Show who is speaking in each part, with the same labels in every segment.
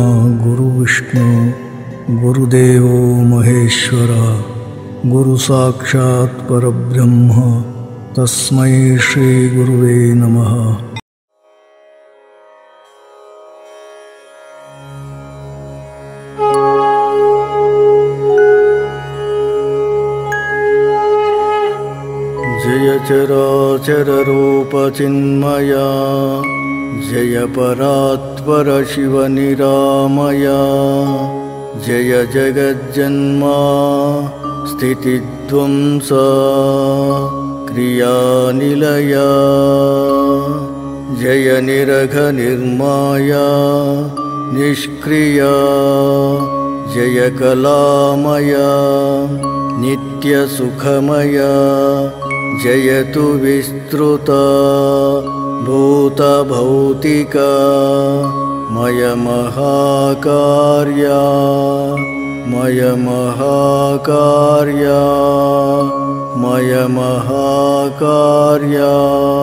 Speaker 1: गुरुविष्णु गुरुदेवो महेश्वर गुरुसाक्षात् परब्रह्म तस्मै श्रीगुरुवे नमः जय चराचररूपचिन्मया जय परात्परशिवनिरामया जय जगज्जन्मा स्थितिध्वंसा क्रियानिलया जय निरघनिर्माया निष्क्रिया जय कलामया नित्यसुखमया जयतु विस्तृता भूतभौतिका मयमहाकार्या मयमहाकार्या मयमहाकार्या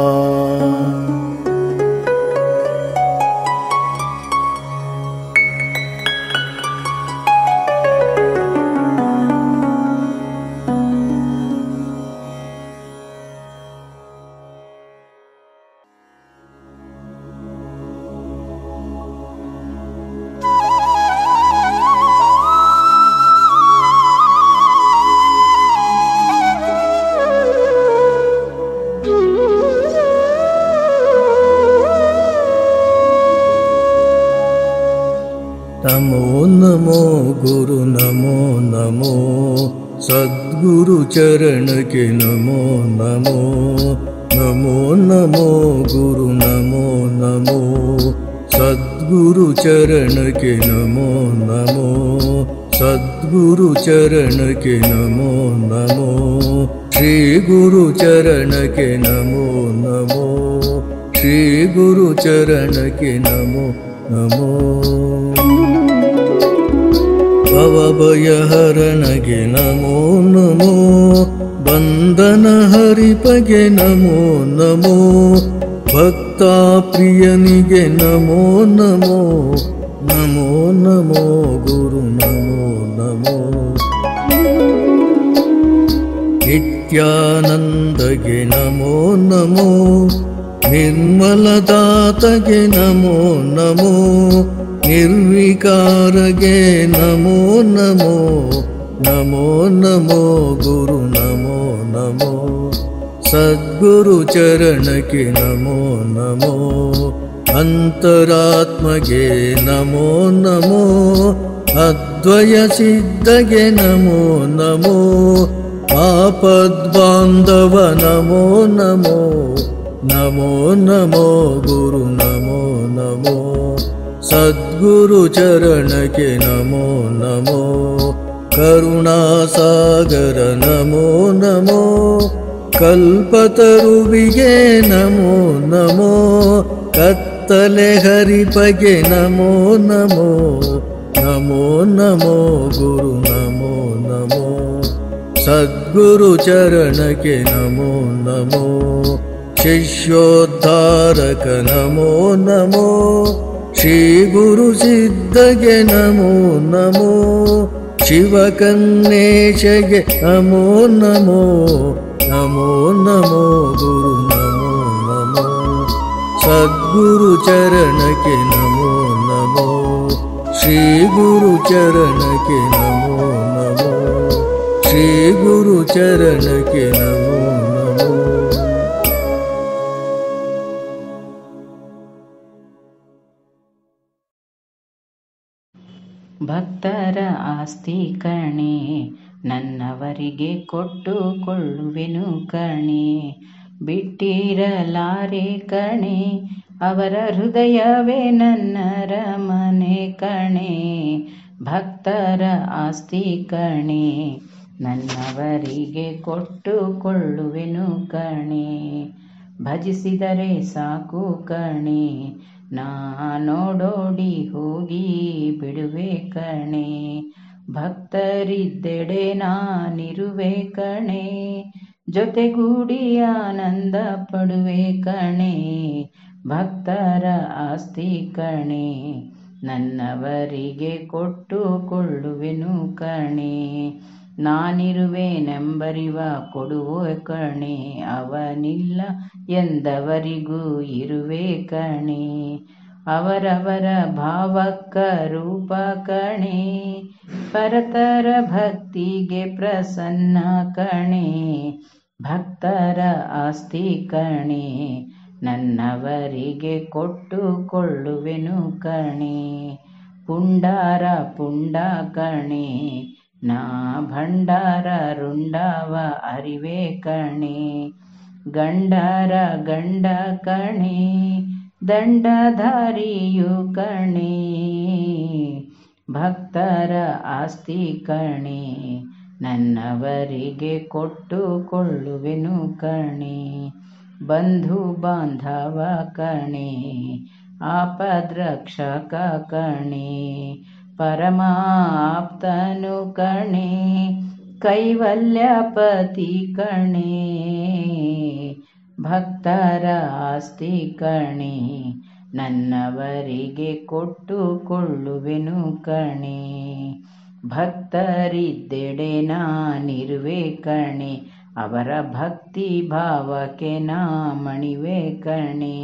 Speaker 1: नमो नमो गुरु नमो नमो सद्गुरु चरण के नमो नमो नमो नमो गुरु नमो नमो सद्गुरु चरण के नमो नमो सद्गुरु चरण के नमो नमो श्री गुरु चरण के नमो नमो श्री गुरु चरण के नमो नमो ಭವಭಯಹರಣಗೆ ನಮೋ ನಮೋ ಬಂಧನ ಹರಿಪಗೆ ನಮೋ ನಮೋ ಭಕ್ತ ಪ್ರಿಯನಿಗೆ ನಮೋ ನಮೋ ನಮೋ ನಮೋ ಗುರು ನಮೋ ನಮೋ ನಿತ್ಯಾನಂದಗೆ ನಮೋ ನಮೋ ನಿರ್ಮಲದಾತಗೆ ನಮೋ ನಮೋ ನಿರ್ವಿಕಾರಗೆ ನಮೋ ನಮೋ ನಮೋ ನಮೋ ಗುರು ನಮೋ ನಮೋ ಸದ್ಗುರು ಚರಣಕ್ಕೆ ನಮೋ ನಮೋ ಅಂತರಾತ್ಮಗೆ ನಮೋ ನಮೋ ಅದ್ವಯ ಸಿದ್ಧಗೆ ನಮೋ ನಮೋ ಆಪದ್ಬಾಂಧವ ನಮೋ ನಮೋ ನಮೋ ನಮೋ ಗುರು ನಮೋ ನಮೋ ಸದ್ಗುರು ಚರಣಕ್ಕೆ ನಮೋ ನಮೋ ಕರುಣಾಸಾಗರ ನಮೋ ನಮೋ ಕಲ್ಪತರುವಿಗೆ ನಮೋ ನಮೋ ಕತ್ತಲೆ ಹರಿಪಗೆ ನಮೋ ನಮೋ ನಮೋ ನಮೋ ಗುರು ನಮೋ ನಮೋ ಸದ್ಗುರು ಚರಣಕ್ಕೆ ನಮೋ ನಮೋ ಶಿಷ್ಯೋದ್ಧಾರಕ ನಮೋ ನಮೋ ಶ್ರೀ ಗುರು ಸಿದ್ಧಗೆ ನಮೋ ನಮೋ ಶಿವಕನ್ನೇಶಗೆ ನಮೋ ನಮೋ ನಮೋ ನಮೋ ಗುರು ನಮೋ ನಮೋ ಸದ್ಗುರು ಚರಣಕ್ಕೆ ನಮೋ ನಮೋ ಶ್ರೀ ಗುರು ಚರಣಕ್ಕೆ ನಮೋ ನಮೋ ಶ್ರೀ ಗುರು ಚರಣಕ್ಕೆ ನಮೋ ನಮೋ
Speaker 2: ಭಕ್ತರ ಆಸ್ತಿ ಕಣೆ ನನ್ನವರಿಗೆ ಕೊಟ್ಟುಕೊಳ್ಳುವೆನು ಕಣೆ ಬಿಟ್ಟಿರಲಾರೆ ಕಣೆ ಅವರ ಹೃದಯವೇ ನನ್ನ ರಮನೆ ಕಣೆ ಭಕ್ತರ ಆಸ್ತಿ ಕಣೆ ನನ್ನವರಿಗೆ ಕೊಟ್ಟುಕೊಳ್ಳುವೆನು ಕಣೆ ಭಜಿಸಿದರೆ ಸಾಕು ಕಣೆ ನಾನೋಡೋಡಿ ಹೋಗಿ ಬಿಡುವೆ ಕಣೆ ಭಕ್ತರಿದ್ದೆಡೆ ನಾನಿರುವೆ ಕಣೆ ಜೊತೆಗೂಡಿ ಆನಂದ ಪಡುವೆ ಕಣೆ ಭಕ್ತರ ಆಸ್ತಿ ಕಣೆ ನನ್ನವರಿಗೆ ಕೊಟ್ಟುಕೊಳ್ಳುವೆನು ಕಣೆ ನಾನಿರುವೆನೆಂಬರಿವ ಕೊಡುವ ಕಣೆ ಅವನಿಲ್ಲ ಎಂದವರಿಗೂ ಇರುವೆ ಕಣೆ ಅವರವರ ಭಾವಕ್ಕ ರೂಪ ಕಣೆ ಪರತರ ಭಕ್ತಿಗೆ ಪ್ರಸನ್ನ ಕಣೆ ಭಕ್ತರ ಆಸ್ತಿ ಕಣೆ ನನ್ನವರಿಗೆ ಕೊಟ್ಟುಕೊಳ್ಳುವೆನು ಕಣೆ ಪುಂಡಾರ ಪುಂಡ ಕಣೆ ನಾ ಭಂಡಾರ ರುಂಡಾವ ಅರಿವೆ ಕಣೆ ಗಂಡಾರ ಗಂಡ ಕಣೆ ದಂಡಧಾರಿಯು ಕಣೆ ಭಕ್ತರ ಆಸ್ತಿ ಕಣೆ ನನ್ನವರಿಗೆ ಕೊಟ್ಟುಕೊಳ್ಳುವೆನು ಕಣೆ ಬಂಧು ಬಾಂಧವ ಕಣೆ ಆಪದ್ರಕ್ಷಕ ಕಣೆ ಪರಮಾಪ್ತನು ಕಣೆ ಕೈವಲ್ಯಪತಿ ಕಣೆ ಭಕ್ತರ ಆಸ್ತಿ ಕಣೆ ನನ್ನವರಿಗೆ ಕೊಟ್ಟುಕೊಳ್ಳುವೆನು ಕಣೆ ಭಕ್ತರಿದ್ದೆಡೆ ನಾನಿರುವೆ ಕಣೆ ಅವರ ಭಕ್ತಿ ಭಾವಕ್ಕೆ ನಾ ಮಣಿವೆ ಕಣೆ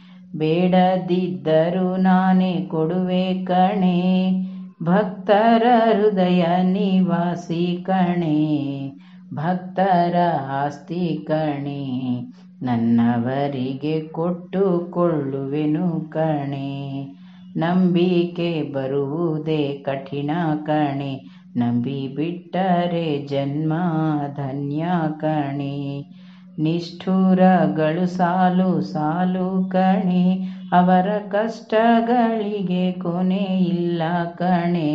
Speaker 2: ಬೇಡದಿದ್ದರೂ ನಾನೇ ಕೊಡುವೆ ಕಣೆ ಭಕ್ತರ ಹೃದಯ ನಿವಾಸಿ ಕಣೆ ಭಕ್ತರ ಆಸ್ತಿ ಕಣೆ ನನ್ನವರಿಗೆ ಕೊಟ್ಟುಕೊಳ್ಳುವೆನು ಕಣೆ ನಂಬಿಕೆ ಬರುವುದೇ ಕಠಿಣ ಕಣೆ ನಂಬಿ ಬಿಟ್ಟರೆ ಜನ್ಮ ಧನ್ಯ ಕಣೆ ನಿಷ್ಠುರಗಳು ಸಾಲು ಸಾಲು ಕಣೆ ಅವರ ಕಷ್ಟಗಳಿಗೆ ಕೊನೆ ಇಲ್ಲ ಕಣೆ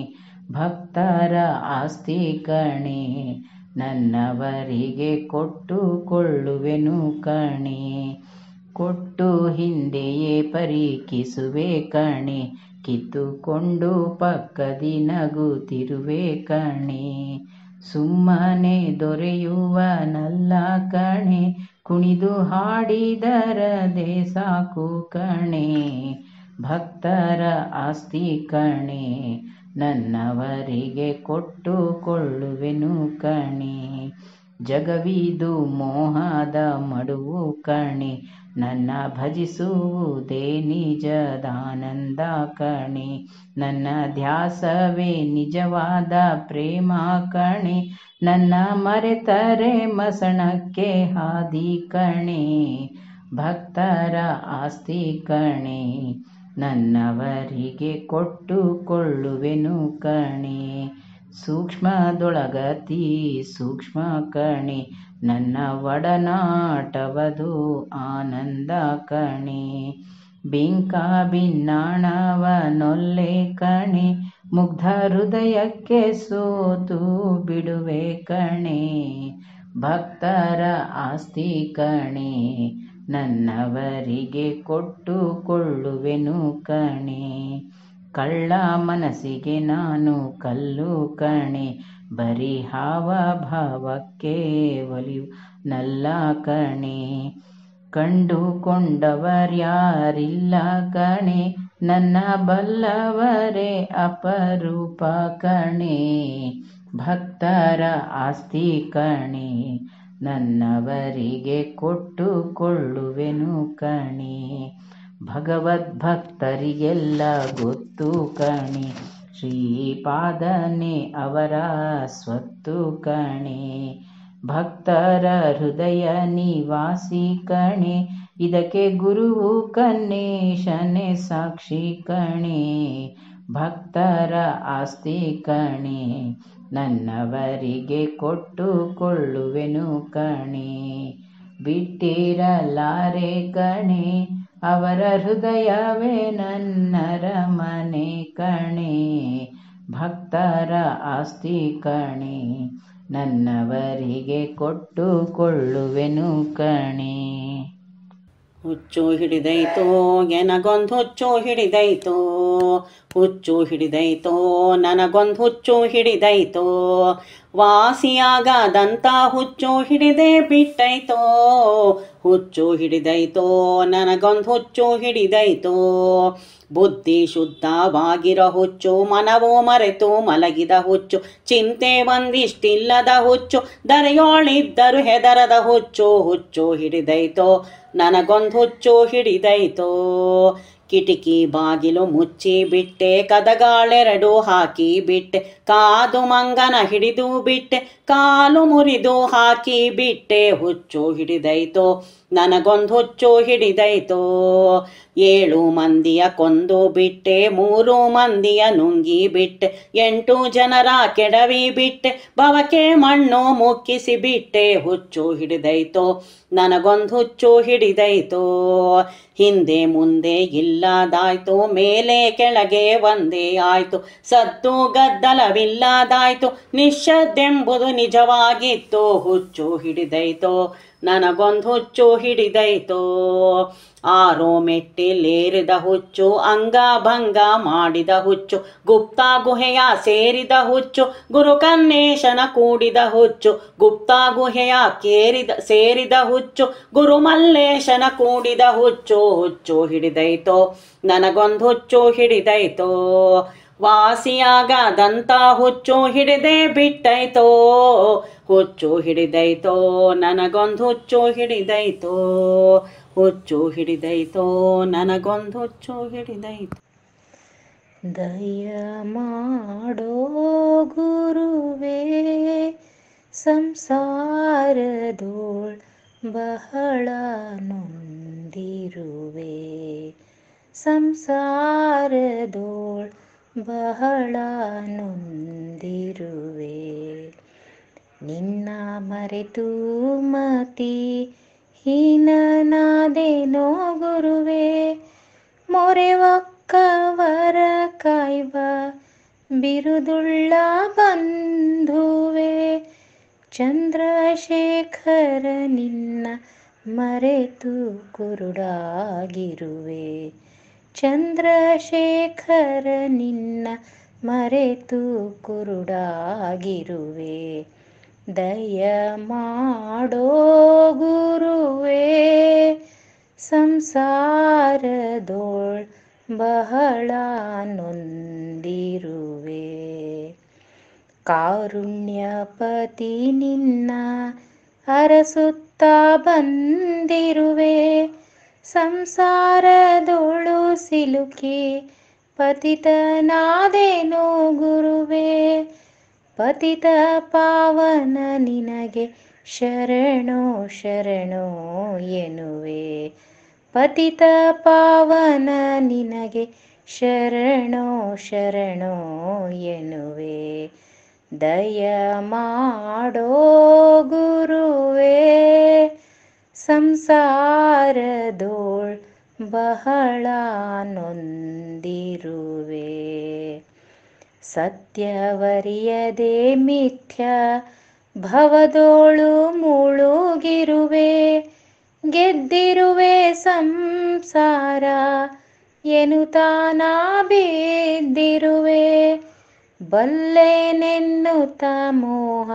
Speaker 2: ಭಕ್ತರ ಆಸ್ತಿ ಕಣೆ ನನ್ನವರಿಗೆ ಕೊಟ್ಟುಕೊಳ್ಳುವೆನು ಕಣೆ ಕೊಟ್ಟು ಹಿಂದೆಯೇ ಪರೀಕ್ಷಿಸುವೆ ಕಣೆ ಕಿತ್ತುಕೊಂಡು ಪಕ್ಕದಿ ನಗುತ್ತಿರುವೆ ಕಣೆ ಸುಮ್ಮನೆ ದೊರೆಯುವನಲ್ಲ ಕಣೆ ಕುಣಿದು ಹಾಡಿದರದೆ ಸಾಕು ಕಣೆ ಭಕ್ತರ ಆಸ್ತಿ ಕಣೆ ನನ್ನವರಿಗೆ ಕೊಟ್ಟುಕೊಳ್ಳುವೆನು ಕಣೆ ಜಗವಿದು ಮೋಹದ ಮಡುವು ಕಣೆ ನನ್ನ ಭಜಿಸುವುದೇ ನಿಜದಾನಂದ ಕಣೆ ನನ್ನ ಧ್ಯಾಸವೇ ನಿಜವಾದ ಪ್ರೇಮ ಕಣೆ ನನ್ನ ಮರೆತರೆ ಮಸಣಕ್ಕೆ ಹಾದಿ ಕಣೆ ಭಕ್ತರ ಆಸ್ತಿ ಕಣೆ ನನ್ನವರಿಗೆ ಕೊಟ್ಟುಕೊಳ್ಳುವೆನು ಕಣೆ ಸೂಕ್ಷ್ಮದೊಳಗತಿ ಸೂಕ್ಷ್ಮ ಕಣೆ ನನ್ನ ಒಡನಾಟವದು ಆನಂದ ಕಣೆ ಬಿಂಕ ಭಿನ್ನಾಣವನೊಲ್ಲೆ ಕಣೆ ಮುಗ್ಧ ಹೃದಯಕ್ಕೆ ಸೋತು ಬಿಡುವೆ ಕಣೆ ಭಕ್ತರ ಆಸ್ತಿ ಕಣೆ ನನ್ನವರಿಗೆ ಕೊಟ್ಟುಕೊಳ್ಳುವೆನು ಕಣೆ ಕಳ್ಳ ಮನಸ್ಸಿಗೆ ನಾನು ಕಲ್ಲು ಕಣೆ ಬರೀ ಹಾವ ಭಾವಕ್ಕೆ ಒಲಿಯು ನಲ್ಲ ಕಣೆ ಕಂಡುಕೊಂಡವರ್ಯಾರಿಲ್ಲ ಕಣೆ ನನ್ನ ಬಲ್ಲವರೇ ಅಪರೂಪ ಕಣೆ ಭಕ್ತರ ಆಸ್ತಿ ಕಣೆ ನನ್ನವರಿಗೆ ಕೊಟ್ಟುಕೊಳ್ಳುವೆನು ಕಣೆ ಭಗವದ್ಭಕ್ತರಿಗೆಲ್ಲ ಗೊತ್ತು ಕಣೆ ಶ್ರೀಪಾದನೆ ಅವರ ಸ್ವತ್ತು ಕಣೆ ಭಕ್ತರ ಹೃದಯ ನಿವಾಸಿ ಕಣೆ ಇದಕ್ಕೆ ಗುರುವು ಕನ್ನೇಶನೆ ಸಾಕ್ಷಿ ಕಣೆ ಭಕ್ತರ ಆಸ್ತಿ ಕಣೆ ನನ್ನವರಿಗೆ ಕೊಟ್ಟುಕೊಳ್ಳುವೆನು ಕಣೆ ಬಿಟ್ಟಿರಲಾರೆ ಕಣೆ ಅವರ ಹೃದಯವೇ ನನ್ನರ ಮನೆ ಕಣೆ ಭಕ್ತರ ಆಸ್ತಿ ಕಣೆ ನನ್ನವರಿಗೆ ಕೊಟ್ಟುಕೊಳ್ಳುವೆನು ಕಣೆ
Speaker 3: ಹುಚ್ಚು ಹಿಡಿದೈತೋ ಎನಗೊಂದು ಹುಚ್ಚು ಹಿಡಿದೈತೋ ಹುಚ್ಚು ಹಿಡಿದೈತೋ ನನಗೊಂದು ಹುಚ್ಚು ಹಿಡಿದೈತೋ ವಾಸಿಯಾಗದಂತ ಹುಚ್ಚು ಹಿಡಿದೇ ಬಿಟ್ಟೈತೋ ಹುಚ್ಚು ಹಿಡಿದೈತೋ ನನಗೊಂದು ಹುಚ್ಚು ಹಿಡಿದೈತೋ ಬುದ್ಧಿ ಶುದ್ಧವಾಗಿರ ಹುಚ್ಚು ಮನವೋ ಮರೆತು ಮಲಗಿದ ಹುಚ್ಚು ಚಿಂತೆ ಒಂದಿಷ್ಟಿಲ್ಲದ ಹುಚ್ಚು ದರೆಯೋಳಿದ್ದರು ಹೆದರದ ಹುಚ್ಚು ಹುಚ್ಚು ಹಿಡಿದೈತೋ ನನಗೊಂದು ಹುಚ್ಚು ಹಿಡಿದೈತೋ ಕಿಟಕಿ ಬಾಗಿಲು ಮುಚ್ಚಿ ಬಿಟ್ಟೆ ಕದಗಾಳೆರಡು ಹಾಕಿ ಬಿಟ್ಟೆ ಕಾದು ಮಂಗನ ಹಿಡಿದು ಬಿಟ್ಟೆ ಕಾಲು ಮುರಿದು ಹಾಕಿ ಬಿಟ್ಟೆ ಹುಚ್ಚು ಹಿಡಿದೈತೋ ನನಗೊಂದು ಹುಚ್ಚು ಹಿಡಿದೈತೋ ಏಳು ಮಂದಿಯ ಕೊಂದು ಬಿಟ್ಟೆ ಮೂರು ಮಂದಿಯ ನುಂಗಿ ಬಿಟ್ಟೆ ಎಂಟು ಜನರ ಕೆಡವಿ ಬಿಟ್ಟೆ ಬವಕೆ ಮಣ್ಣು ಮುಕ್ಕಿಸಿ ಬಿಟ್ಟೆ ಹುಚ್ಚು ಹಿಡಿದೈತೋ ನನಗೊಂದು ಹುಚ್ಚು ಹಿಡಿದೈತೋ ಹಿಂದೆ ಮುಂದೆ ಇಲ್ಲದಾಯ್ತು ಮೇಲೆ ಕೆಳಗೆ ಒಂದೇ ಆಯ್ತು ಸದ್ದು ಗದ್ದಲವಿಲ್ಲದಾಯ್ತು ನಿಶ್ಶದ್ದೆಂಬುದು ನಿಜವಾಗಿತ್ತು ಹುಚ್ಚು ಹಿಡಿದೈತೋ ನನಗೊಂದು ಹುಚ್ಚು ಹಿಡಿದೈತೋ ಆರೋ ಮೆಟ್ಟಿಲೇರಿದ ಹುಚ್ಚು ಅಂಗಭಂಗ ಮಾಡಿದ ಹುಚ್ಚು ಗುಪ್ತ ಗುಹೆಯ ಸೇರಿದ ಹುಚ್ಚು ಗುರು ಕನ್ನೇಶನ ಕೂಡಿದ ಹುಚ್ಚು ಗುಪ್ತ ಗುಹೆಯ ಕೇರಿದ ಸೇರಿದ ಹುಚ್ಚು ಗುರು ಮಲ್ಲೇಶನ ಕೂಡಿದ ಹುಚ್ಚು ಹುಚ್ಚು ಹಿಡಿದೈತೋ ನನಗೊಂದು ಹುಚ್ಚು ಹಿಡಿದೈತೋ ವಾಸಿಯಾಗದಂತ ಹುಚ್ಚು ಹಿಡಿದೇ ಬಿಟ್ಟೈತೋ ಹುಚ್ಚು ಹಿಡಿದೈತೋ ನನಗೊಂದು ಹುಚ್ಚು ಹಿಡಿದೈತೋ ಹುಚ್ಚು ಹಿಡಿದೈತೋ ನನಗೊಂದು ಹುಚ್ಚು ಹಿಡಿದೈತೋ
Speaker 4: ದಯ ಮಾಡೋ ಗುರುವೇ ಸಂಸಾರದೋಳ್ ಬಹಳ ನೊಂದಿರುವೆ ಸಂಸಾರದೋಳ್ ಬಹಳ ನೊಂದಿರುವೆ ನಿನ್ನ ಮರೆತು ಮತಿ ಹೀನನಾದೇನೋ ಗುರುವೇ ಮೊರೆವಕ್ಕವರ ಕಾಯ್ವ ಬಿರುದುಳ್ಳ ಬಂಧುವೆ ಚಂದ್ರಶೇಖರ ನಿನ್ನ ಮರೆತು ಕುರುಡಾಗಿರುವೆ ಚಂದ್ರಶೇಖರ ನಿನ್ನ ಮರೆತು ಕುರುಡಾಗಿರುವೆ ದಯ ಮಾಡೋ ಗುರುವೇ ಸಂಸಾರದೋಳ್ ಬಹಳ ನೊಂದಿರುವೆ ಕಾರುಣ್ಯಪತಿ ನಿನ್ನ ಅರಸುತ್ತ ಬಂದಿರುವೆ ಸಂಸಾರದೋಳು ಸಿಲುಕಿ ಪತಿತನಾದೇನೋ ಗುರುವೇ ಪತಿತ ಪಾವನ ನಿನಗೆ ಶರಣೋ ಶರಣೋ ಎನ್ನುವೆ ಪತಿತ ಪಾವನ ನಿನಗೆ ಶರಣೋ ಶರಣೋ ಎನ್ನುವೆ ದಯ ಮಾಡೋ ಗುರುವೇ ಸಂಸಾರದೋಳ್ ಬಹಳ ನೊಂದಿರುವೆ ಸತ್ಯವರಿಯದೆ ಮಿಥ್ಯ ಭವದೋಳು ಮುಳುಗಿರುವೆ ಗೆದ್ದಿರುವೆ ಸಂಸಾರ ಎನ್ನುತ್ತಾನ ಬಿದ್ದಿರುವೆ ಬಲ್ಲೆನೆನ್ನುತ್ತ ಮೋಹ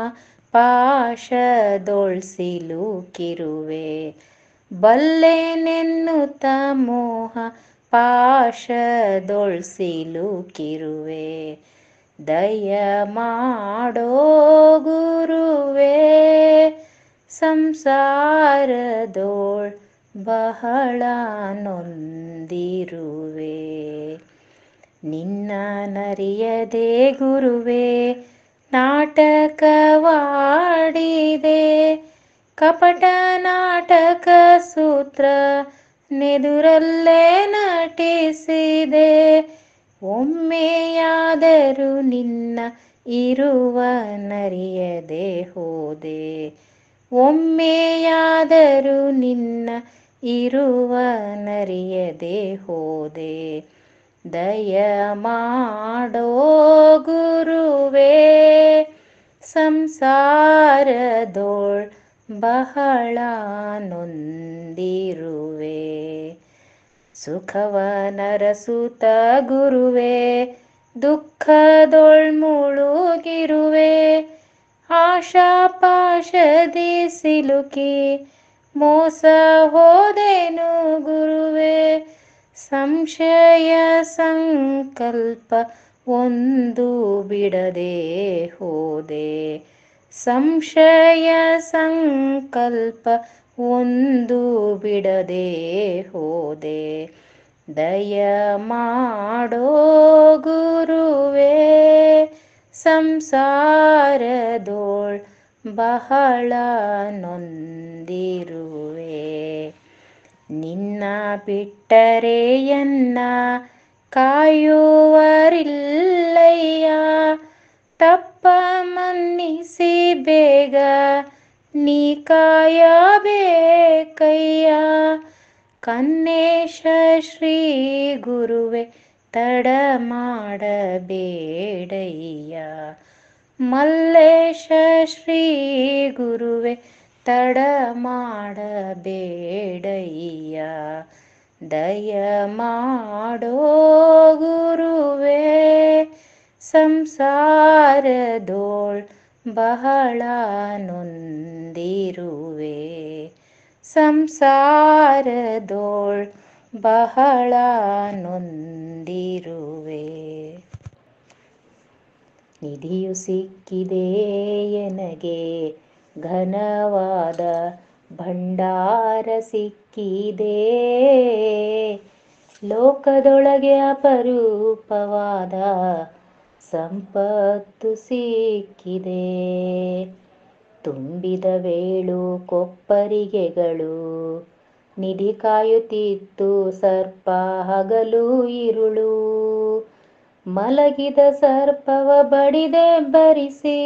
Speaker 4: ಪಾಶದೊಳ್ಸಿಲುಕಿರುವೆ ಬಲ್ಲೆನೆನ್ನುತ್ತ ಮೋಹ ಪಾಶದೊಳ್ಸಿಲುಕಿರುವೆ ದಯ ಮಾಡೋ ಗುರುವೇ ಸಂಸಾರದೋಳ್ ಬಹಳ ನೊಂದಿರುವೆ ನಿನ್ನ ನರಿಯದೆ ಗುರುವೇ ನಾಟಕವಾಡಿದೆ ಕಪಟ ನಾಟಕ ಸೂತ್ರ ನೆದುರಲ್ಲೇ ನಟಿಸಿದೆ ಒಮ್ಮೆಯಾದರೂ ನಿನ್ನ ಇರುವ ನರಿಯದೆ ಹೋದೆ ಒಮ್ಮೆಯಾದರೂ ನಿನ್ನ ಇರುವ ನರಿಯದೆ ಹೋದೆ ದಯ ಮಾಡೋ ಗುರುವೇ ಸಂಸಾರದೋಳ್ ಬಹಳ ನೊಂದಿರುವೆ ಸುಖವ ನರಸುತ ಗುರುವೆ ದುಃಖದೊಳ್ ಮುಳುಗಿರುವೆ ಆಶಾ ಪಾಶದಿ ಸಿಲುಕಿ ಮೋಸ ಹೋದೆನು ಗುರುವೆ ಸಂಶಯ ಸಂಕಲ್ಪ ಒಂದು ಬಿಡದೆ ಹೋದೆ ಸಂಶಯ ಸಂಕಲ್ಪ ಒಂದು ಬಿಡದೆ ಹೋದೆ ದಯ ಮಾಡೋ ಗುರುವೇ ಸಂಸಾರದೋಳ್ ಬಹಳ ನೊಂದಿರುವೆ ನಿನ್ನ ಬಿಟ್ಟರೆ ಎನ್ನ ಕಾಯುವರಿಲ್ಲಯ್ಯ ತಪ್ಪ ಮನ್ನಿಸಿ ಬೇಗ ನೀ ಕಾಯಬೇಕಯ್ಯ ಕನ್ನೇಶ ಶ್ರೀ ಗುರುವೆ ತಡ ಮಾಡಬೇಡಯ್ಯ ಮಲ್ಲೇಶ ಶ್ರೀ ಗುರುವೆ ತಡ ಮಾಡಬೇಡಯ್ಯ ದಯ ಮಾಡೋ ಗುರುವೇ ಸಂಸಾರದೋಳ್ ಬಹಳ ನೊಂದಿರುವೆ ಸಂಸಾರದೋಳ್ ಬಹಳ ನೊಂದಿರುವೆ ನಿಧಿಯು ಸಿಕ್ಕಿದೆ ಎನಗೆ ಘನವಾದ ಭಂಡಾರ ಸಿಕ್ಕಿದೆ ಲೋಕದೊಳಗೆ ಅಪರೂಪವಾದ ಸಂಪತ್ತು ಸಿಕ್ಕಿದೆ ತುಂಬಿದ ವೇಳು ಕೊಪ್ಪರಿಗೆಗಳು ನಿಧಿ ಕಾಯುತ್ತಿತ್ತು ಸರ್ಪ ಹಗಲು ಇರುಳು ಮಲಗಿದ ಸರ್ಪವ ಬಡಿದೆ ಬರಿಸಿ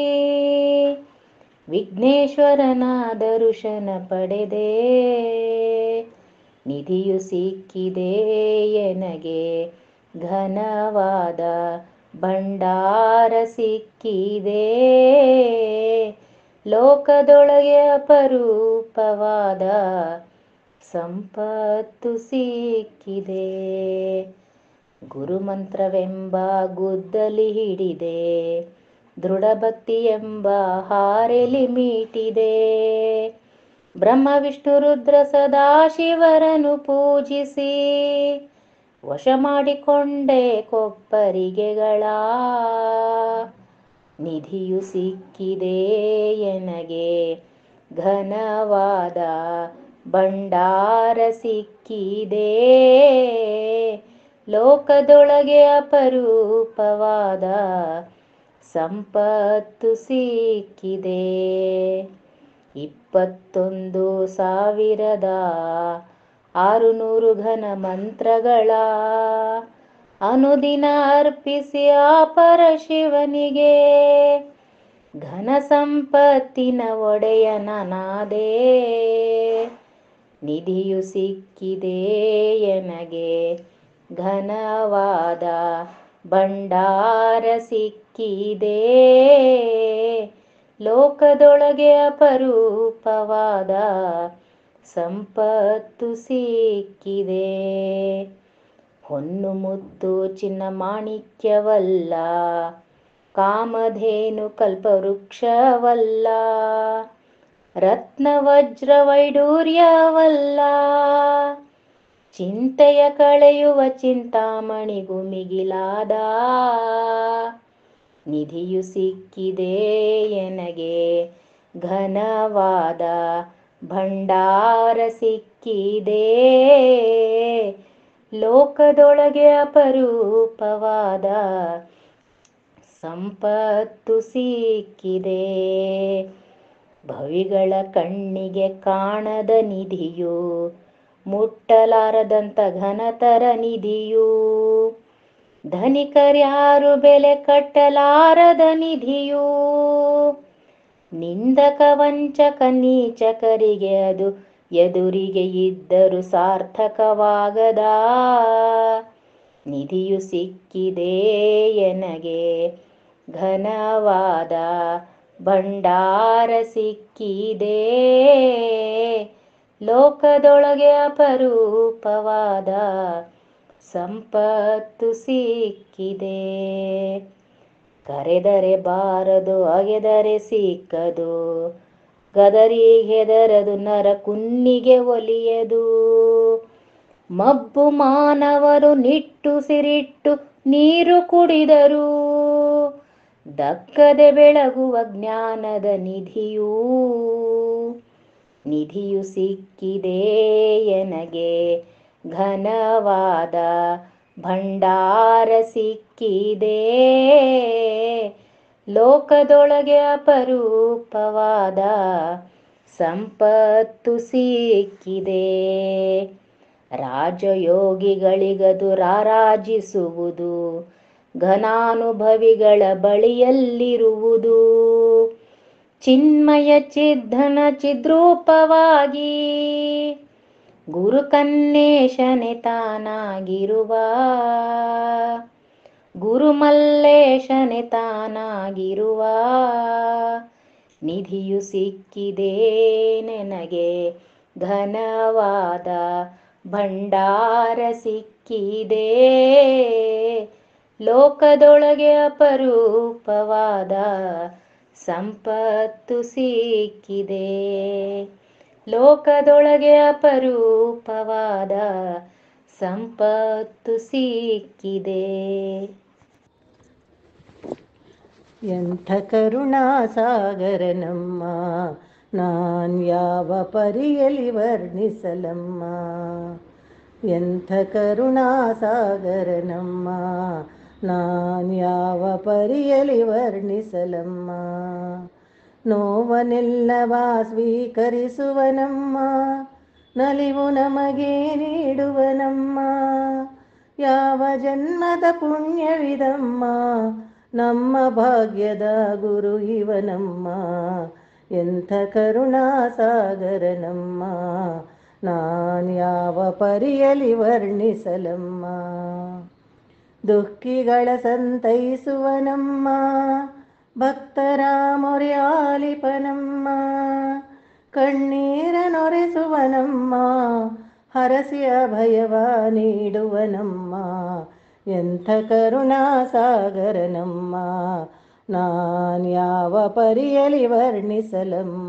Speaker 4: ವಿಘ್ನೇಶ್ವರನ ದರುಶನ ಪಡೆದೆ ನಿಧಿಯು ಸಿಕ್ಕಿದೆ ಎನಗೆ ಘನವಾದ ಭಂಡಾರ ಸಿಕ್ಕಿದೆ ಲೋಕದೊಳಗೆ ಅಪರೂಪವಾದ ಸಂಪತ್ತು ಸಿಕ್ಕಿದೆ ಗುರುಮಂತ್ರವೆಂಬ ಗುದ್ದಲಿ ಹಿಡಿದೆ ದೃಢಭಕ್ತಿ ಎಂಬ ಹಾರೆಲಿ ಮೀಟಿದೆ ಬ್ರಹ್ಮ ವಿಷ್ಣು ರುದ್ರ ಸದಾಶಿವರನು ಪೂಜಿಸಿ ವಶ ಮಾಡಿಕೊಂಡೆ ಕೊಪ್ಪರಿಗೆಗಳ ನಿಧಿಯು ಸಿಕ್ಕಿದೆ ಎನಗೆ ಘನವಾದ ಭಂಡಾರ ಸಿಕ್ಕಿದೆ ಲೋಕದೊಳಗೆ ಅಪರೂಪವಾದ ಸಂಪತ್ತು ಸಿಕ್ಕಿದೆ ಇಪ್ಪತ್ತೊಂದು ಸಾವಿರದ ಆರುನೂರು ಘನ ಮಂತ್ರಗಳ ಅನುದಿನ ಅರ್ಪಿಸಿ ಆ ಪರಶಿವನಿಗೆ ಘನ ಸಂಪತ್ತಿನ ಒಡೆಯನನಾದೆ ನಿಧಿಯು ಸಿಕ್ಕಿದೆ ಎನಗೆ ಘನವಾದ ಭಂಡಾರ ಸಿಕ್ಕಿದೆ ಲೋಕದೊಳಗೆ ಅಪರೂಪವಾದ ಸಂಪತ್ತು ಸಿಕ್ಕಿದೆ ಹೊನ್ನು ಮುತ್ತು ಚಿನ್ನ ಮಾಣಿಕ್ಯವಲ್ಲ ಕಾಮಧೇನು ಕಲ್ಪವೃಕ್ಷವಲ್ಲ ರತ್ನ ವಜ್ರ ವೈಡೂರ್ಯವಲ್ಲ ಚಿಂತೆಯ ಕಳೆಯುವ ಚಿಂತಾಮಣಿಗೂ ಮಿಗಿಲಾದ ನಿಧಿಯು ಸಿಕ್ಕಿದೆ ಎನಗೆ ಘನವಾದ ಭಂಡಾರ ಸಿಕ್ಕಿದೆ ಲೋಕದೊಳಗೆ ಅಪರೂಪವಾದ ಸಂಪತ್ತು ಸಿಕ್ಕಿದೆ ಭವಿಗಳ ಕಣ್ಣಿಗೆ ಕಾಣದ ನಿಧಿಯು ಮುಟ್ಟಲಾರದಂತ ಘನತರ ನಿಧಿಯು ಧನಿಕರ್ಯಾರು ಬೆಲೆ ಕಟ್ಟಲಾರದ ನಿಧಿಯು ನಿಂದಕ ವಂಚಕ ನೀಚಕರಿಗೆ ಅದು ಎದುರಿಗೆ ಇದ್ದರೂ ಸಾರ್ಥಕವಾಗದ ನಿಧಿಯು ಸಿಕ್ಕಿದೆ ಎನಗೆ ಘನವಾದ ಭಂಡಾರ ಸಿಕ್ಕಿದೆ ಲೋಕದೊಳಗೆ ಅಪರೂಪವಾದ ಸಂಪತ್ತು ಸಿಕ್ಕಿದೆ ಕರೆದರೆ ಬಾರದು ಅಗೆದರೆ ಸಿಕ್ಕದು ಗದರಿ ಹೆದರದು ನರ ಕುನ್ನಿಗೆ ಒಲಿಯದು ಮಬ್ಬು ಮಾನವರು ನಿಟ್ಟುಸಿರಿಟ್ಟು ನೀರು ಕುಡಿದರು ದಕ್ಕದೆ ಬೆಳಗುವ ಜ್ಞಾನದ ನಿಧಿಯೂ ನಿಧಿಯು ಸಿಕ್ಕಿದೆ ಎನಗೆ ಘನವಾದ ಭಂಡಾರ ಸಿಕ್ಕಿದೆ ಲೋಕದೊಳಗೆ ಅಪರೂಪವಾದ ಸಂಪತ್ತು ಸಿಕ್ಕಿದೆ ರಾಜಯೋಗಿಗಳಿಗದು ರಾರಾಜಿಸುವುದು ಘನಾನುಭವಿಗಳ ಬಳಿಯಲ್ಲಿರುವುದು ಚಿನ್ಮಯ ಚಿದ್ದನ ಚಿದ್ರೂಪವಾಗಿ ಗುರು ಕನ್ನೇಶನೆ ತಾನಾಗಿರುವ ಗುರು ಮಲ್ಲೇಶನೆ ತಾನಾಗಿರುವ ನಿಧಿಯು ಸಿಕ್ಕಿದೆ ನನಗೆ ಘನವಾದ ಭಂಡಾರ ಸಿಕ್ಕಿದೆ ಲೋಕದೊಳಗೆ ಅಪರೂಪವಾದ ಸಂಪತ್ತು ಸಿಕ್ಕಿದೆ ಲೋಕದೊಳಗೆ ಅಪರೂಪವಾದ ಸಂಪತ್ತು ಸಿಕ್ಕಿದೆ
Speaker 5: ಎಂಥ ಕರುಣಾಸಾಗರ ನಮ್ಮ ನಾನ್ ಯಾವ ಪರಿಯಲಿ ವರ್ಣಿಸಲಮ್ಮ ಎಂಥ ಕರುಣಾಸಾಗರ ನಮ್ಮ ನಾನ್ ಯಾವ ಪರಿಯಲಿ ವರ್ಣಿಸಲಮ್ಮ ನೋವನೆಲ್ಲವ ಸ್ವೀಕರಿಸುವನಮ್ಮ ನಲಿವು ನಮಗೆ ನೀಡುವನಮ್ಮ ಯಾವ ಜನ್ಮದ ಪುಣ್ಯವಿದಮ್ಮ ನಮ್ಮ ಭಾಗ್ಯದ ಗುರು ಇವನಮ್ಮ ಎಂಥ ಕರುಣಾಸಾಗರ ನಮ್ಮ ನಾನ್ ಯಾವ ಪರಿಯಲಿ ವರ್ಣಿಸಲಮ್ಮ ದುಃಖಿಗಳ ಸಂತೈಸುವನಮ್ಮ ಭಕ್ತರ ಮೊರೆಯಾಲಿಪನಮ್ಮ ಕಣ್ಣೀರ ನೊರೆಸುವನಮ್ಮ ಹರಸಿಯ ಭಯವ ನೀಡುವನಮ್ಮ ಎಂಥ ಕರುಣಾಸಾಗರ ನಮ್ಮ ನಾನ್ ಯಾವ ಪರಿಯಲಿ ವರ್ಣಿಸಲಮ್ಮ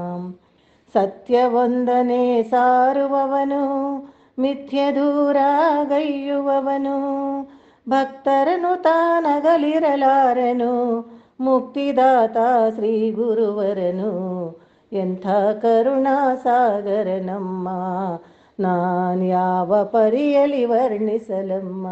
Speaker 5: ಸತ್ಯವೊಂದನೇ ಸಾರುವವನು ಮಿಥ್ಯ ದೂರ ಗೈಯುವವನು ಭಕ್ತರನು ತಾನಗಲಿರಲಾರನು ಮುಕ್ತಿದಾತ ಶ್ರೀ ಗುರುವರನು ಎಂಥ ಕರುಣಾಸಾಗರ ನಮ್ಮ ನಾನ್ ಯಾವ ಪರಿಯಲಿ ವರ್ಣಿಸಲಮ್ಮ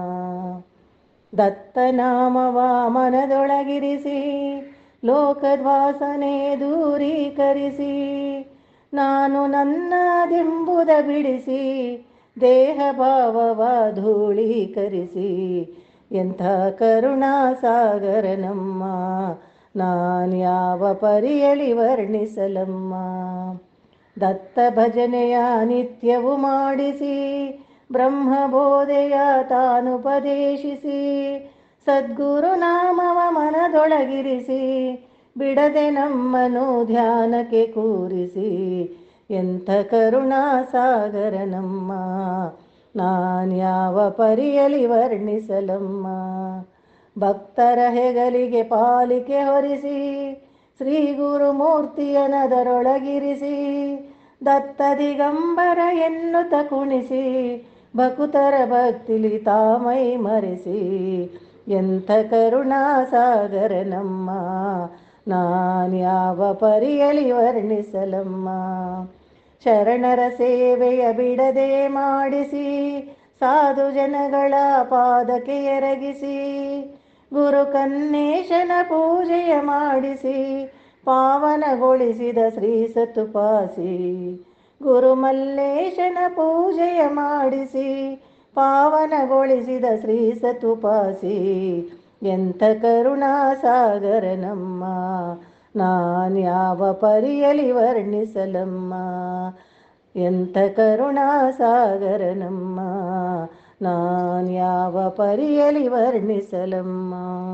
Speaker 5: ದತ್ತನಾಮವ ಮನದೊಳಗಿರಿಸಿ ಲೋಕದ್ವಾಸನೆ ದೂರೀಕರಿಸಿ ನಾನು ನನ್ನದೆಂಬುದ ಬಿಡಿಸಿ ದೇಹ ಭಾವವ ಧೂಳೀಕರಿಸಿ ಎಂಥ ಕರುಣಾಸಾಗರ ನಮ್ಮ ನಾನ್ ಯಾವ ಪರಿಯಲಿ ವರ್ಣಿಸಲಮ್ಮ ದತ್ತ ಭಜನೆಯ ನಿತ್ಯವು ಮಾಡಿಸಿ ಬ್ರಹ್ಮಬೋಧೆಯ ತಾನುಪದೇಶಿಸಿ ಸದ್ಗುರು ನಾಮವ ಮನದೊಳಗಿರಿಸಿ ಬಿಡದೆ ನಮ್ಮನು ಧ್ಯಾನಕ್ಕೆ ಕೂರಿಸಿ ಎಂಥ ಕರುಣಾಸಾಗರ ನಮ್ಮ ನಾನ್ ಯಾವ ಪರಿಯಲಿ ವರ್ಣಿಸಲಮ್ಮ ಭಕ್ತರ ಹೆಗಲಿಗೆ ಪಾಲಿಕೆ ಹೊರಿಸಿ ಶ್ರೀ ಗುರುಮೂರ್ತಿಯನದರೊಳಗಿರಿಸಿ ದತ್ತ ದಿಗಂಬರ ಎನ್ನುತ್ತ ಕುಣಿಸಿ ಭಕುತರ ಭಕ್ತಿಲಿ ತಾಮೈ ಮರೆಸಿ ಎಂಥ ಕರುಣಾಸಾಗರ ನಮ್ಮ ನಾನ್ ಯಾವ ಪರಿಯಲಿ ವರ್ಣಿಸಲಮ್ಮ ಶರಣರ ಸೇವೆಯ ಬಿಡದೆ ಮಾಡಿಸಿ ಸಾಧು ಜನಗಳ ಪಾದಕ್ಕೆ ಎರಗಿಸಿ ಗುರು ಕನ್ನೇಶನ ಪೂಜೆಯ ಮಾಡಿಸಿ ಪಾವನಗೊಳಿಸಿದ ಶ್ರೀ ಸತುಪಾಸಿ ಗುರು ಮಲ್ಲೇಶನ ಪೂಜೆಯ ಮಾಡಿಸಿ ಪಾವನಗೊಳಿಸಿದ ಶ್ರೀ ಸತುಪಾಸಿ ಎಂಥ ಕರುಣಾಸಾಗರ ನಮ್ಮ ನಾನ್ ಯಾವ ಪರಿಯಲಿ ವರ್ಣಿಸಲಮ್ಮ ಎಂಥ ಕರುಣಾಸಾಗರ ನಮ್ಮ ನಾನ್ ಯಾವ ಪರಿಯಲಿ ವರ್ಣಿಸಲಮ್ಮ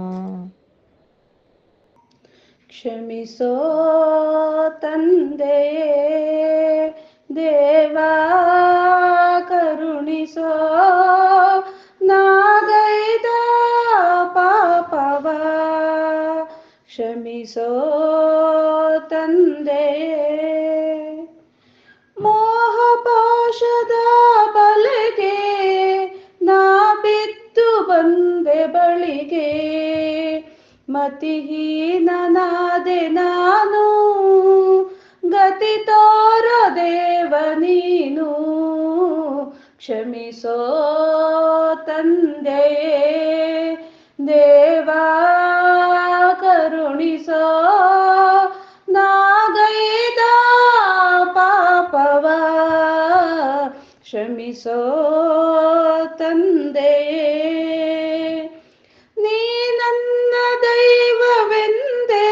Speaker 3: ಕ್ಷಮಿಸೋ ತಂದೆಯೇ ದೇವಾ ಕರುಣಿಸೋ ನಾಗೈದ ಪಾಪವ ಕ್ಷಮಿಸೋ ತಂದೆಯೇ ಮೋಹ ಪಾಶದ ಬಲೆಗೆ ಮತಿಹೀನನಾದೆ ನಾನು ಗತಿ ತೋರ ದೇವ ನೀನು ಕ್ಷಮಿಸೋ ತಂದೆಯೇ ದೇವಾ ಕರುಣಿಸೋ ನಾಗೈದ ಪಾಪವ ಕ್ಷಮಿಸೋ ತಂದೆಯೇ ನೀ ನನ್ನ ದೈವವೆಂದೇ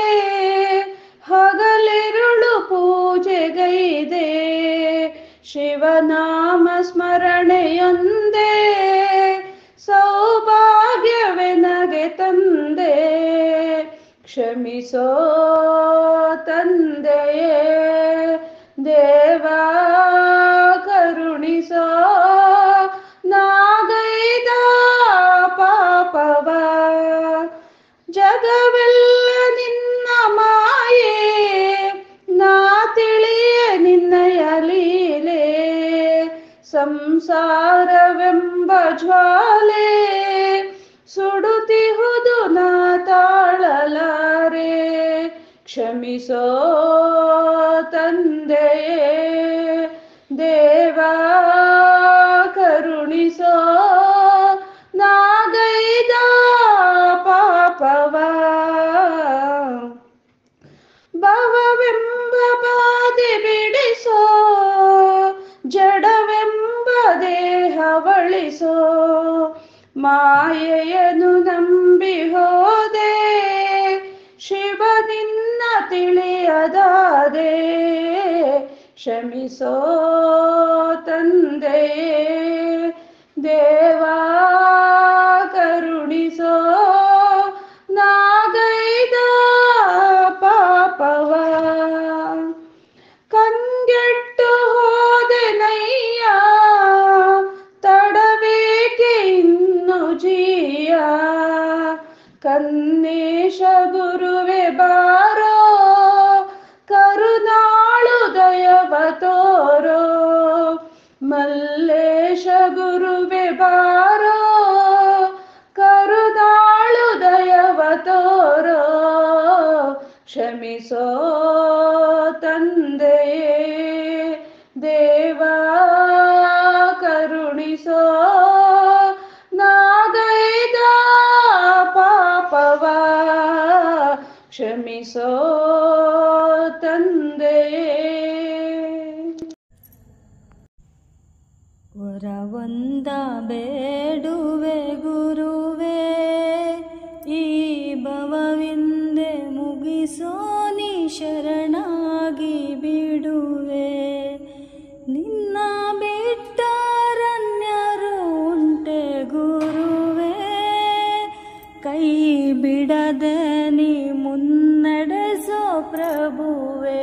Speaker 3: ಹಗಲಿರುಳು ಪೂಜೆಗೈದೆ ಶಿವನಾಮ ಸ್ಮರಣೆಯೊಂದೇ ಸೌಭಾಗ್ಯವೆನಗೆ ತಂದೆ ಕ್ಷಮಿಸೋ ತಂದೆಯೇ ದೇವಾ ಕರುಣಿಸೋ ನಾಗೈದ ಪಾಪವ ಜಗವೆಲ್ಲ ನಿನ್ನ ಮಾಯೆ ನಾ ತಿಳಿಯ ನಿನ್ನಯ ಲೀಲೆ ಸಂಸಾರವೆಂಬ ಜ್ವಾಲೆ ಸುಡುತ್ತಿಹುದು ನಾ ತಾಳಲಾರೆ ಕ್ಷಮಿಸೋ ತಂದೆಯೇ ದೇವಾ ಕರುಣಿಸೋ ನಾಗೈದ ಪಾಪವ ಭವವೆಂಬ ಬಾಧೆ ಬಿಡಿಸೋ ಜಡವೆಂಬ ದೇಹವಳಿಸೋ ಮಾಯೆಯನು ನಂಬಿ ಹೋದೆ ಶಿವ ನಿನ್ನ ತಿಳಿಯದಾದೆ ಕ್ಷಮಿಸೋ ತಂದೆಯೇ ದೇವಾ ಕರುಣಿಸೋ ನಾಗೈದ ಪಾಪವ ಕಂಗೆಟ್ಟು ಹೋದೆನಯ್ಯ ತಡಬೇಕೆ ಇನ್ನು ಜೀಯ ಕನ್ನೇಶ ಗುರುವೆ ಬಾರೋ ಕರುನಾಳು ದಯವ ತೋರೋ ಮಲ್ಲೇಶ ಗುರುವೆ ಬಾರೋ ಕರುನಾಳು ದಯವ ತೋರೋ ಕ್ಷಮಿಸೋ ತಂದೆಯೇ ದೇವಾ ಕರುಣಿಸೋ ನಾಗೈದ ಪಾಪವ ಕ್ಷಮಿಸೋ ತಂದೆಯೇ
Speaker 6: ವರವಂದ ಬೇಡುವೆ ಗುರುವೇ ಈ ಭವವಿಂದೆ ಮುಗಿಸೋ ನೀ ಶರಣಾಗಿ ಬಿಡುವೆ ನಿನ್ನ ಬಿಟ್ಟರನ್ಯರು ಉಂಟೆ ಗುರುವೇ ಕೈ ಬಿಡದೆ ನೀ ಮುನ್ನಡೆಸೋ ಪ್ರಭುವೇ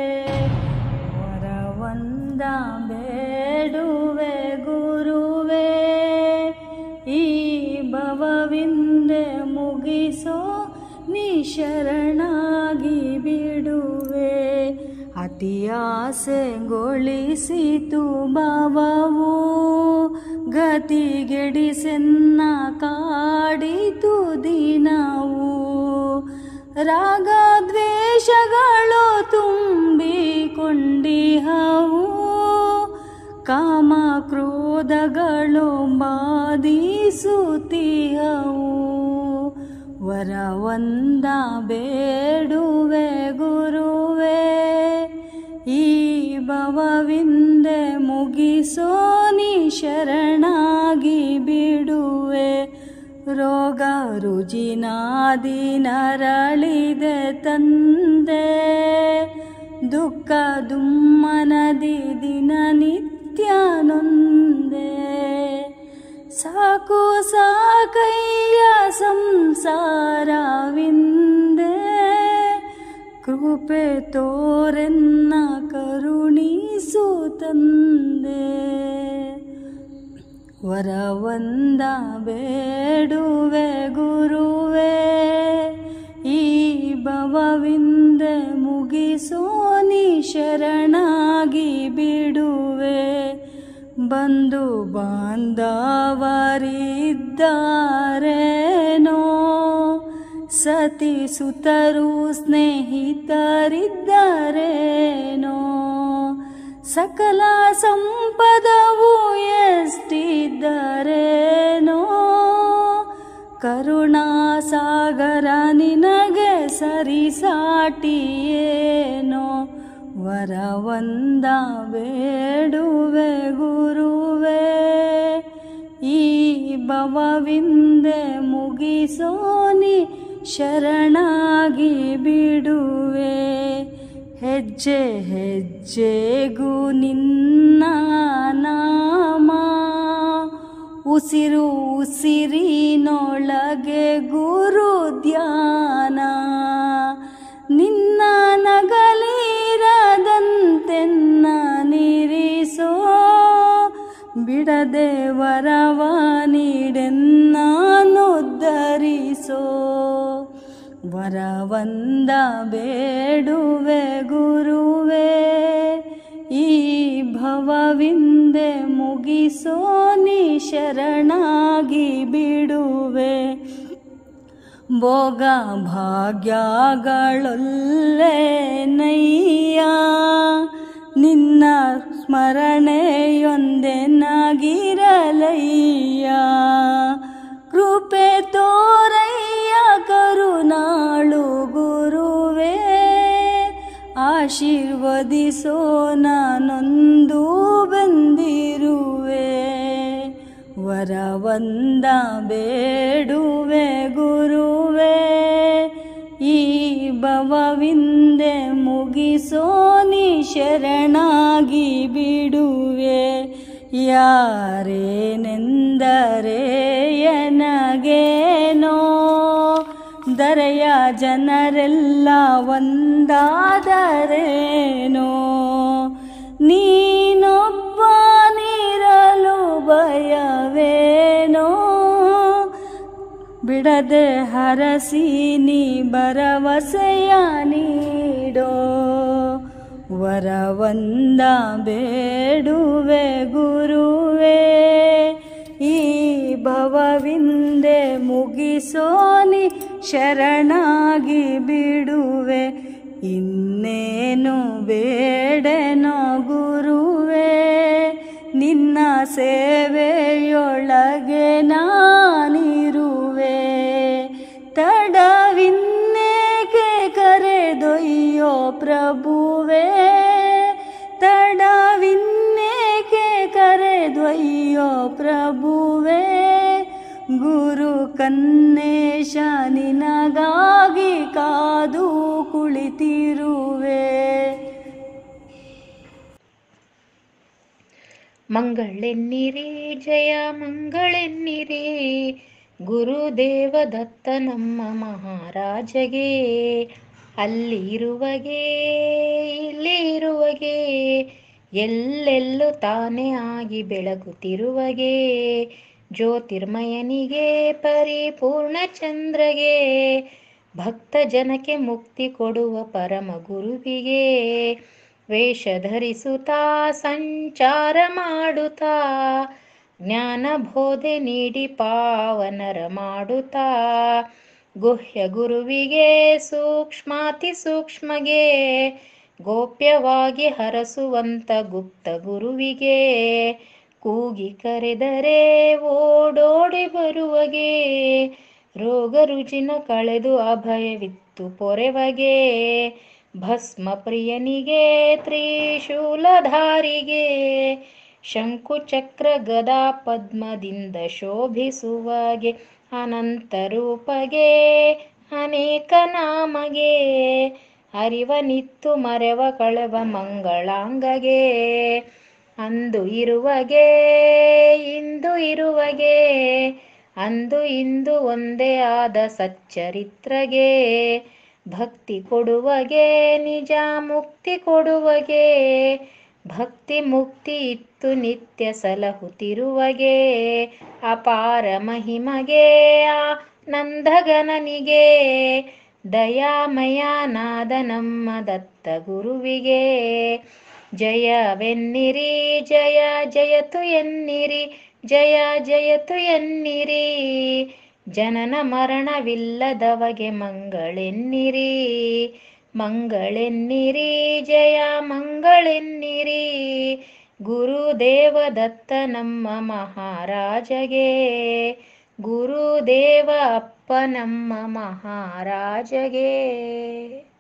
Speaker 6: ವರವಂದ ಬೇಡುವೆ ಗುರುವೇ ಈ ಭವವಿಂದೆ ಮುಗಿಸೋ ನೀ ಶರಣಾಗಿ ಬಿಡುವೆ ಅತಿ ಆಸೆಗೊಳಿಸಿತು ಭವವು ಗತಿಗೆಡಿಸೆನ್ನ ಕಾಡಿತು ದಿನವು ರಾಗ ದ್ವೇಷಗಳು ತುಂಬಿಕೊಂಡಿಹವು ಕಾಮ ಕ್ರೋಧಗಳು ಬಾಧಿಸುತ್ತಿಹವು ವರವಂದ ಬೇಡುವೆ ಗುರುವೇ ಈ ಭವವಿಂದೆ ಮುಗಿಸೋ ನೀ ಶರಣಾಗಿ ಬಿಡುವೆ ರೋಗ ರುಜಿನಾದಿ ನರಳಿದೆ ತಂದೆ ದುಃಖ ದುಮ್ಮನದಿ ದಿನನಿತ್ಯ ನೊಂದೆ ಸಾಕು ಸಾಕಯ್ಯ ಸಂಸಾರವಿಂದೆ ಕೃಪೆ ತೋರೆನ್ನ ಕರುಣಿಸು ತಂದೆ ವರವಂದ ಬೇಡುವೆ ಗುರುವೇ ಈ ಭವವಿಂದೆ ಮುಗಿಸೋ ನೀ ಶರಣಾಗಿ ಬಿಡುವೆ ಬಂಧು ಬಾಂಧವರಿದ್ದಾರೇನೋ ಸತಿ ಸುತರು ಸ್ನೇಹಿತರಿದ್ದರೇನೋ ಸಕಲ ಸಂಪದವು ಎಷ್ಟಿದ್ದರೇನೋ ಕರುಣಾಸಾಗರ ನಿನಗೆ ಸರಿಸಾಟಿಯೇನೋ ವರವಂದ ಬೇಡುವೆ ಗುರುವೇ ಈ ಭವವಿಂದೆ ಮುಗಿಸೋನಿ ಶರಣಾಗಿ ಬಿಡುವೆ ಹೆಜ್ಜೆ ಹೆಜ್ಜೆಗೂ ನಿನ್ನ ನಾಮ ಉಸಿರು ಉಸಿರಿನೊಳಗೆ ಗುರು ಧ್ಯಾನ ನಿನ್ನ ನಗಲಿರದಂತೆನ್ನ ನಿರಿಸೋ ಬಿಡದೆ ವರವ ನೀಡೆನ್ನಾನುದ್ಧರಿಸೋ ವರವಂದ ಬೇಡುವೆ ಗುರುವೇ ಈ ಭವವಿಂದೆ ಮುಗಿಸೋ ನೀ ಶರಣಾಗಿ ಬಿಡುವೆ ಭೋಗ ಭಾಗ್ಯಗಳೊಲ್ಲೆ ನಯ್ಯ ನಿನ್ನ ಸ್ಮರಣೆಯೊಂದೆನಾಗಿರಲಯ್ಯ ಕೃಪೆ ತೋರಯ್ಯ ಕರುನಾಳು ಗುರುವೇ ಆಶೀರ್ವದಿಸೋ ನಾನೊಂದು ಬಂದಿರುವೆ ವರವಂದ ಬೇಡುವೆ ಗುರುವೇ ಈ ಭವವಿಂದೆ ಮುಗಿಸೋ ನೀ ಶರಣಾಗಿ ಬಿಡುವೆ ಯಾರೇನೆಂದರೆ ಎನಗೇನೋ ದರೆಯ ಜನರೆಲ್ಲ ಒಂದಾದರೇನೋ ನೀನೊಬ್ಬ ನೀರಲು ಭಯವೇನೋ ಬಿಡದೆ ಹರಸಿ ನೀ ಭರವಸೆಯ ನೀಡೋ ವರವಂದ ಬೇಡುವೆ ಗುರುವೇ ಈ ಭವವಿಂದೆ ಮುಗಿಸೋನಿ ಶರಣಾಗಿ ಬಿಡುವೆ ಇನ್ನೇನು ಬೇಡನೋ ಗುರುವೇ ನಿನ್ನ ಸೇವೆಯೊಳಗೆ ನಾನಿರುವೆ ತಡವಿನ್ನೇಕೆ ಕರೆದೊಯ್ಯೋ ಪ್ರಭುವೇ ತಡವಿನ್ನೇಕೆ ಕರೆದೊಯ್ಯೋ ಪ್ರಭುವೇ ಗುರು ಕನ್ನೇಶ ನಿನಗಾಗಿ ಕಾದು ಕುಳಿತಿರುವೆ
Speaker 7: ಮಂಗಳೆನ್ನಿರಿ ಜಯ ಮಂಗಳೆನ್ನಿರಿ ಗುರುದೇವ ದತ್ತ ನಮ್ಮ ಮಹಾರಾಜಗೆ ಅಲ್ಲಿ ಇರುವಗೆ ಇಲ್ಲಿ ಇರುವಗೆ ಎಲ್ಲೆಲ್ಲೂ ತಾನೇ ಆಗಿ ಬೆಳಗುತ್ತಿರುವಗೆ ಜ್ಯೋತಿರ್ಮಯನಿಗೆ ಪರಿಪೂರ್ಣ ಚಂದ್ರಗೆ ಭಕ್ತ ಜನಕ್ಕೆ ಮುಕ್ತಿ ಕೊಡುವ ಪರಮ ಗುರುವಿಗೆ ವೇಷ ಧರಿಸುತ್ತಾ ಸಂಚಾರ ಮಾಡುತ್ತಾ ಜ್ಞಾನ ಬೋಧೆ ನೀಡಿ ಪಾವನರ ಮಾಡುತ್ತಾ ಗುಹ್ಯ ಗುರುವಿಗೆ ಸೂಕ್ಷ್ಮಾತಿ ಸೂಕ್ಷ್ಮಗೆ ಗೋಪ್ಯವಾಗಿ ಹರಸುವಂತ ಗುಪ್ತ ಗುರುವಿಗೆ ಕೂಗಿ ಕರೆದರೆ ಓಡೋಡಿ ಬರುವಗೆ ರೋಗ ರುಜಿನ ಕಳೆದು ಅಭಯವಿತ್ತು ಪೊರೆವಗೆ ಭಸ್ಮ ಪ್ರಿಯನಿಗೆ ತ್ರಿಶೂಲಧಾರಿಗೆ ಶಂಕು ಚಕ್ರ ಗದಾ ಪದ್ಮದಿಂದ ಶೋಭಿಸುವಗೆ ಅನಂತ ರೂಪಗೆ ಅನೇಕ ನಾಮಗೆ ಅರಿವನಿತ್ತು ಮರೆವ ಕಳೆವ ಮಂಗಳಾಂಗಗೆ ಅಂದು ಇರುವಗೆ ಇಂದು ಇರುವಗೆ ಅಂದು ಇಂದು ಒಂದೇ ಆದ ಸಚ್ಚರಿತ್ರಗೆ ಭಕ್ತಿ ಕೊಡುವಗೆ ನಿಜ ಮುಕ್ತಿ ಕೊಡುವಗೆ ಭಕ್ತಿ ಮುಕ್ತಿ ಇತ್ತು ನಿತ್ಯ ಸಲಹುತ್ತಿರುವಗೆ ಅಪಾರ ಮಹಿಮಗೆ ನಂದಗನನಿಗೆ ದಯಾಮಯನಾದ ನಮ್ಮ ದತ್ತ ಗುರುವಿಗೆ ಜಯವೆನ್ನಿರಿ ಜಯ ಜಯತು ಎನ್ನಿರಿ ಜಯ ಜಯತು ಎನ್ನಿರಿ ಜನನ ಮರಣವಿಲ್ಲದವಗೆ ಮಂಗಳೆನ್ನಿರಿ ಮಂಗಳೆನ್ನಿರಿ ಜಯ ಮಂಗಳೆನ್ನಿರಿ ಗುರುದೇವ ದತ್ತ ನಮ್ಮ ಮಹಾರಾಜಗೆ ಗುರುದೇವ ಅಪ್ಪ ನಮ್ಮ ಮಹಾರಾಜಗೆ